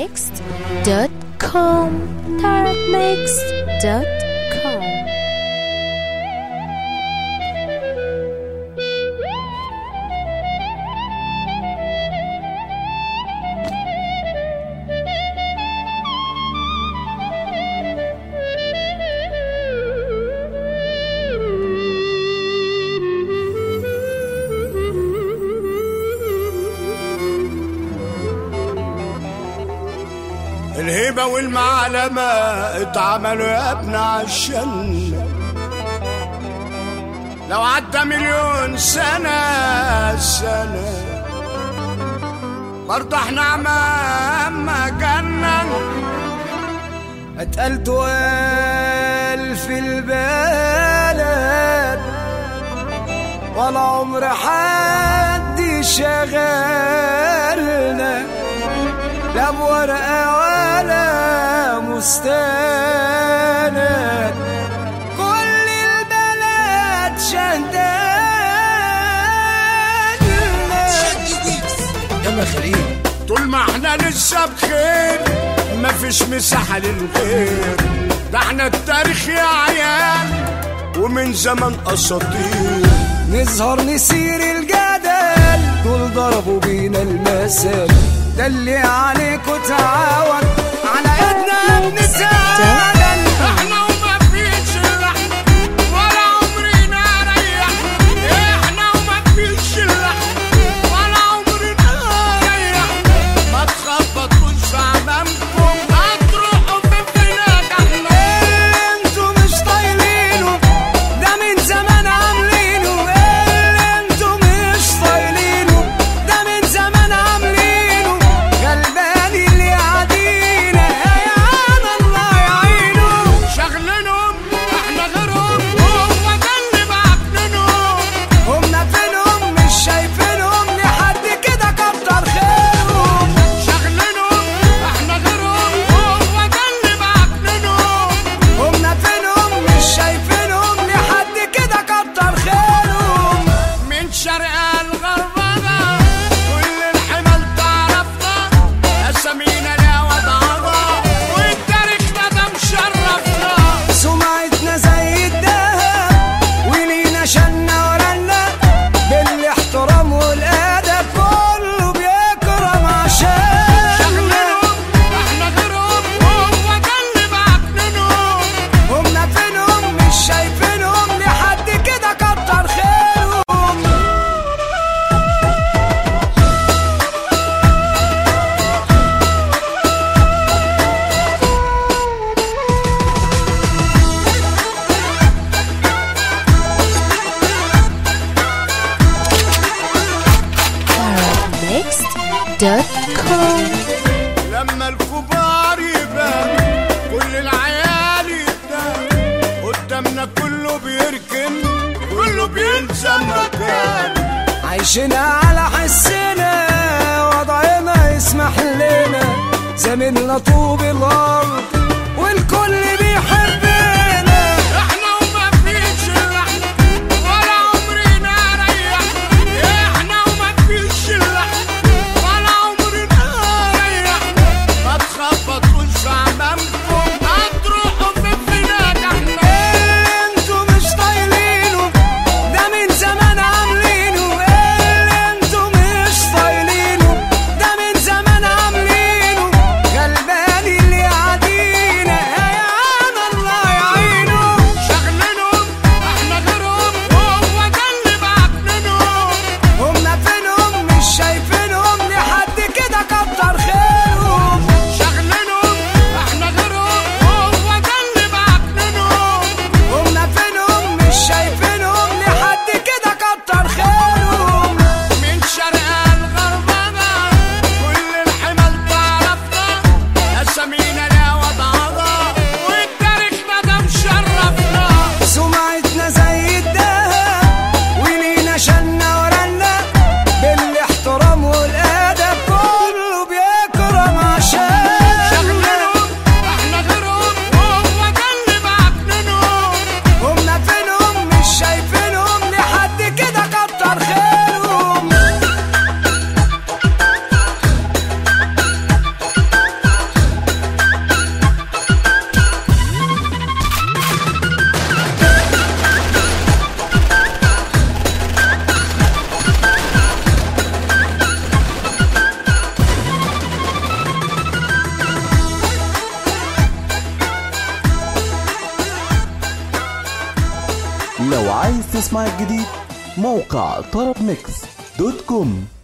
tarabmixed.com tarabmixed.com الهيبة والمعلمة اتعملوا يا ابن عشان لو عدى مليون سنة سنة برضه احنا امام جنة اتقلت الف البلد ولا عمر حد شغلنا لا بورقة ولا مستند كل البلد شهدانا يلا خليل طول ما احنا لسه بخير مفيش مساحة للغير ده احنا التاريخ يا عيال ومن زمن اساطير نظهر نسير الجدل دول ضربوا بينا المثل ده اللي عليكوا تعاون على ايدنا بنتعادل احنا وما فيش اللحن ولا عمرنا ريح احنا وما فيش اللحن ولا عمرنا ريح ما تخبطوش في عمامكم هتروحوا في بلاد احنا انتوا مش طايلينه ده من زمان عاملينه انتوا مش طايلينه ده من زمان عاملينه غلبان اللي قاعدين يا الله يعينه شغلنهم احنا غيرهم هو ده اللي بعتنهم هما فينهم مش شايفينهم لحد كده كتر خيرهم شغلنهم احنا غيرهم هو ده اللي بعتنهم هما فينهم مش شايفينهم لحد كده كتر خيرهم من شرق الغربنا كل الحمل تعرفنا اسامينا لا وضعنا والتاريخنا ده مشرفنا سمعتنا زي الدهب ولينا شنا ورنا بالاحترام والادب كله بيكرم عشاننا احنا غيرهم هو ده اللي بعتنهم هما فينهم مش شايفينهم لحد كده كتر خيرهم tarabmixed.com لما الكبار يبان كل العيال يبان قدامنا كله بيركن كله بيلزم مكان عايشنا على حسنا وضعنا يسمح لنا زميلنا طوب الارض والكل بيحبنا احنا وما فيش اللحن ولا عمرنا ريح احنا وما فيش اللحن ولا عمرنا ريح ما تخبطوش في عمامكم هتروحوا في بلاد احنا انتوا مش طايلينه ده من زمان عاملينه انتوا مش طايلينه ده من زمان عاملينه غلبان اللي قاعدين يا لو عايز تسمع الجديد موقع طرب ميكس دوت كوم